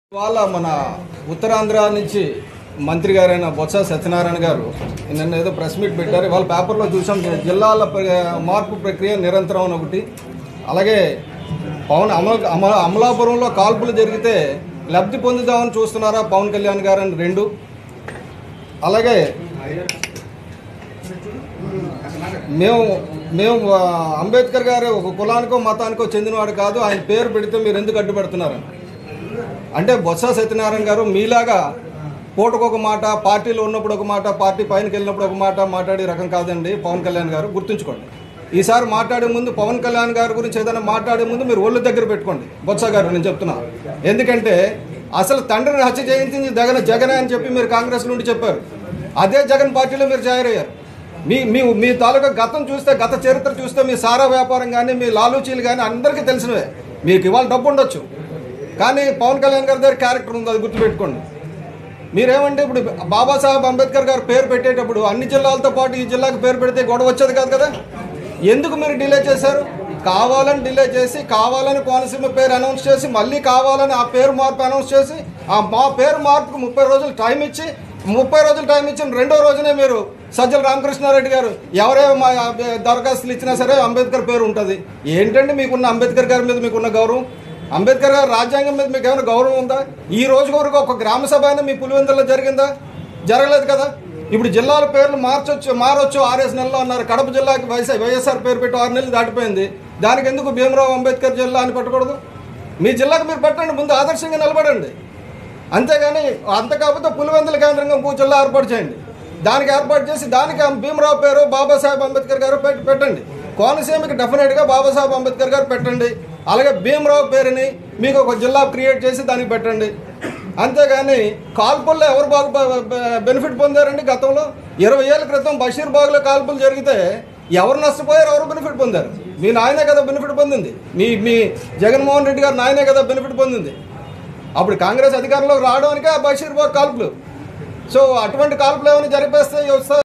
వాళ్ళ మన ఉత్తరాంధ్ర నుంచి మంత్రి గారైన బొత్స సత్యనారాయణ గారు నిన్న ఏదో ప్రెస్ మీట్ పెట్టారు వాళ్ళ పేపర్లో చూసాం జిల్లాల ప్ర- మార్పు ప్రక్రియ నిరంతరం అని ఒకటి అలాగే పవన్ అమల అమల అమలాపురంలో కాల్పులు జరిగితే లబ్ధి పొందుదామని చూస్తున్నారా పవన్ కళ్యాణ్ గారు అని రెండు అలాగే మేము మేము ఆ, అంబేద్కర్ గారు ఒక కులానికో మతానికో చెందినవాడు కాదు ఆయన పేరు పెడితే మీరు ఎందుకు అడ్డుపడుతున్నారు అంటే బొత్స సత్యనారాయణ గారు మీలాగా పూటకు ఒక మాట పార్టీలో ఉన్నప్పుడు ఒక మాట పార్టీ పైనకి వెళ్ళినప్పుడు ఒక మాట మాట్లాడే రకం కాదండి పవన్ కళ్యాణ్ గారు గుర్తుంచుకోండి ఈసారి మాట్లాడే ముందు పవన్ కళ్యాణ్ గారి గురించి ఏదైనా మాట్లాడే ముందు మీరు ఒళ్ళు దగ్గర పెట్టుకోండి బొత్స గారు నేను చెప్తున్నా ఎందుకంటే అసలు తండ్రిని హత్య చేయించింది జగన్ జగనే అని చెప్పి మీరు కాంగ్రెస్ నుండి చెప్పారు అదే జగన్ పార్టీలో మీరు చేరయ్యారు మీ మీ మీ తాలూకా గతం చూస్తే గత చరిత్ర చూస్తే మీ సారా వ్యాపారం కానీ మీ లాలూచీలు కానీ అందరికీ తెలిసినవే మీకు ఇవాళ డబ్బు ఉండొచ్చు కానీ పవన్ కళ్యాణ్ గారి దగ్గర క్యారెక్టర్ ఉంది అది గుర్తుపెట్టుకోండి మీరేమంటే ఇప్పుడు బాబాసాహెబ్ అంబేద్కర్ గారు పేరు పెట్టేటప్పుడు అన్ని జిల్లాలతో పాటు ఈ జిల్లాకు పేరు పెడితే గొడవ వచ్చేది కాదు కదా ఎందుకు మీరు డిలే చేశారు కావాలని డిలే చేసి కావాలని కోనసీమ పేరు అనౌన్స్ చేసి మళ్ళీ కావాలని ఆ పేరు మార్పు అనౌన్స్ చేసి ఆ మా పేరు మార్పుకు ముప్పై రోజులు టైం ఇచ్చి ముప్పై రోజులు టైం ఇచ్చిన రెండో రోజునే మీరు సజ్జల రామకృష్ణారెడ్డి గారు ఎవరే మా దరఖాస్తులు ఇచ్చినా సరే అంబేద్కర్ పేరు ఉంటుంది ఏంటండి మీకున్న అంబేద్కర్ గారి మీద మీకున్న గౌరవం అంబేద్కర్ గారి రాజ్యాంగం మీద మీకు ఏమైనా గౌరవం ఉందా ఈ రోజు వరకు ఒక గ్రామ సభ అయినా మీ పులివెందులో జరిగిందా జరగలేదు కదా ఇప్పుడు జిల్లాల పేర్లు మార్చొచ్చు మారొచ్చు ఆర్ఎస్ నెలలో అన్నారు కడప జిల్లాకి వైఎస్ఆర్ వైఎస్ఆర్ పేరు పెట్టి ఆరు నెలలు దాటిపోయింది దానికి ఎందుకు భీమరావు అంబేద్కర్ జిల్లా అని పెట్టకూడదు మీ జిల్లాకు మీరు పెట్టండి ముందు ఆదర్శంగా నిలబడండి అంతేగాని అంత కాకపోతే పులివెందుల కేంద్రంగా ఇంకో జిల్లా ఏర్పాటు చేయండి దానికి ఏర్పాటు చేసి దానికి ఆ భీమరావు పేరు బాబాసాహెబ్ అంబేద్కర్ గారు పెట్టి పెట్టండి కోనసీమకి డెఫినెట్గా బాబాసాహెబ్ అంబేద్కర్ గారు పెట్టండి అలాగే భీమరావు పేరుని మీకు ఒక జిల్లా క్రియేట్ చేసి దానికి పెట్టండి అంతేగాని కాల్పుల్లో ఎవరు బాగు బ- బెనిఫిట్ పొందారండి గతంలో ఇరవై ఏళ్ళ క్రితం బషీర్బాగ్లో కాల్పులు జరిగితే ఎవరు నష్టపోయారు ఎవరు బెనిఫిట్ పొందారు మీ నాయనే కదా బెనిఫిట్ పొందింది మీ మీ జగన్మోహన్ రెడ్డి గారు నాయనే కదా బెనిఫిట్ పొందింది అప్పుడు కాంగ్రెస్ అధికారంలోకి రావడానికే ఆ బషీర్బాగ్ కాల్పులు సో అటువంటి కాల్పులు ఏమైనా జరిపేస్తే వస్తే